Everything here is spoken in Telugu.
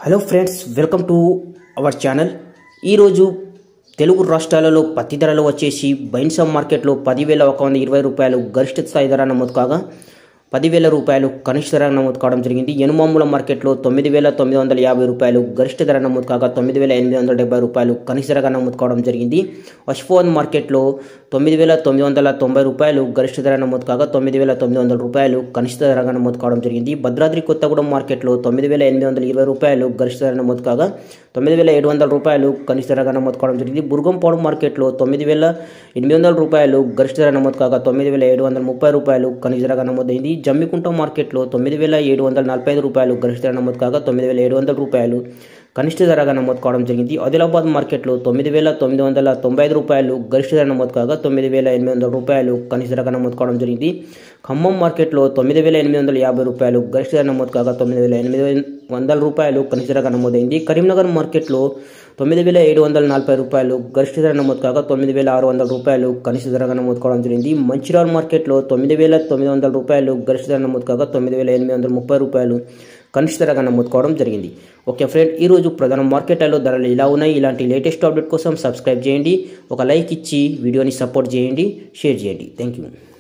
hello friends welcome to our channel ఈరోజు తెలుగు రాష్ట్రాలలో పత్తి ధరలు వచ్చేసి బైన్సా మార్కెట్లో పదివేల ఒక వంద ఇరవై రూపాయలు గరిష్ట స్థాయి ధర నమోదు కాగా పదివేల రూపాయలు కనిష్ట ధర నమోదు కావడం జరిగింది ఎనుమాముల మార్కెట్లో తొమ్మిది వేల తొమ్మిది వందల యాభై రూపాయలు గరిష్ట ధర నమోదు కాగా తొమ్మిది వేల ఎనిమిది వందల డెబ్బై రూపాయలు కనిష్ట ధరగా నమోదు కావడం జరిగింది అష్ఫోన్ మార్కెట్లో తొమ్మిది వేల తొమ్మిది వందల తొంభై రూపాయలు గరిష్ట ధర నమోదు కాగా తొమ్మిది వేల తొమ్మిది వందల రూపాయలు కనిష్ట ధరగా నమోదు కావడం జరిగింది భద్రాద్రి కొత్తగూడెం మార్కెట్లో తొమ్మిది వేల ఎనిమిది వందల ఇరవై రూపాయలు గరిష్ట ధర నమోదు కాగా తొమ్మిది వేల ఏడు వందల రూపాయలు కనిష్ట ధరగా నమోదు కావడం జరిగింది బుర్గంపాడు మార్కెట్లో తొమ్మిది వేల ఎనిమిది వందల రూపాయలు గరిష్ట ధర నమోదు కాగా తొమ్మిది వేల ఏడు వందల ముప్పై రూపాయలు కనిష్ట ధరగా నమోదైంది జమ్మికుంట మార్కెట్లో తొమ్మిది వేల ఏడు వందల నలభై ఐదు రూపాయలు గరిష్ట ధర నమోదు కాగా తొమ్మిది వేల ఏడు వందల రూపాయలు కనిష్ట ధరగా నమోదు కావడం జరిగింది ఆదిలాబాద్ మార్కెట్లో తొమ్మిది వేల తొమ్మిది వందల తొంభై ఐదు రూపాయలు గరిష్ట ధర నమోదు కాగా తొమ్మిది వేల ఎనిమిది వందల రూపాయలు కనిష్ట ధరగా నమోదు కావడం జరిగింది ఖమ్మం మార్కెట్లో తొమ్మిది వేల ఎనిమిది వందల యాభై రూపాయలు గరిష్ట ధర నమోదు కాగా తొమ్మిది వేల ఎనిమిది వందల రూపాయలు కనిష్ట ధరగా నమోదైంది కరీంనగర్ మార్కెట్లో తొమ్మిది వేల ఏడు వందల నలభై రూపాయలు గరిష్ట ధర నమోదు కాగా తొమ్మిది వేల ఆరు వందల రూపాయలు కనిష్ట ధరగా నమోదు కావడం జరిగింది మంచిర్యాల మార్కెట్లో తొమ్మిది వేల తొమ్మిది వందల రూపాయలు గరిష్ట ధర నమోదు కాగా తొమ్మిది వేల ఎనిమిది వందల ముప్పై రూపాయలు కనిష్ట ధరగా నమోదు కావడం జరిగింది ఓకే ఫ్రెండ్ ఈరోజు ప్రధాన మార్కెట్లలో ధరలు ఇలా ఉన్నాయి ఇలాంటి లేటెస్ట్ అప్డేట్ కోసం సబ్స్క్రైబ్ చేయండి ఒక లైక్ ఇచ్చి వీడియోని సపోర్ట్ చేయండి షేర్ చేయండి థ్యాంక్ యూ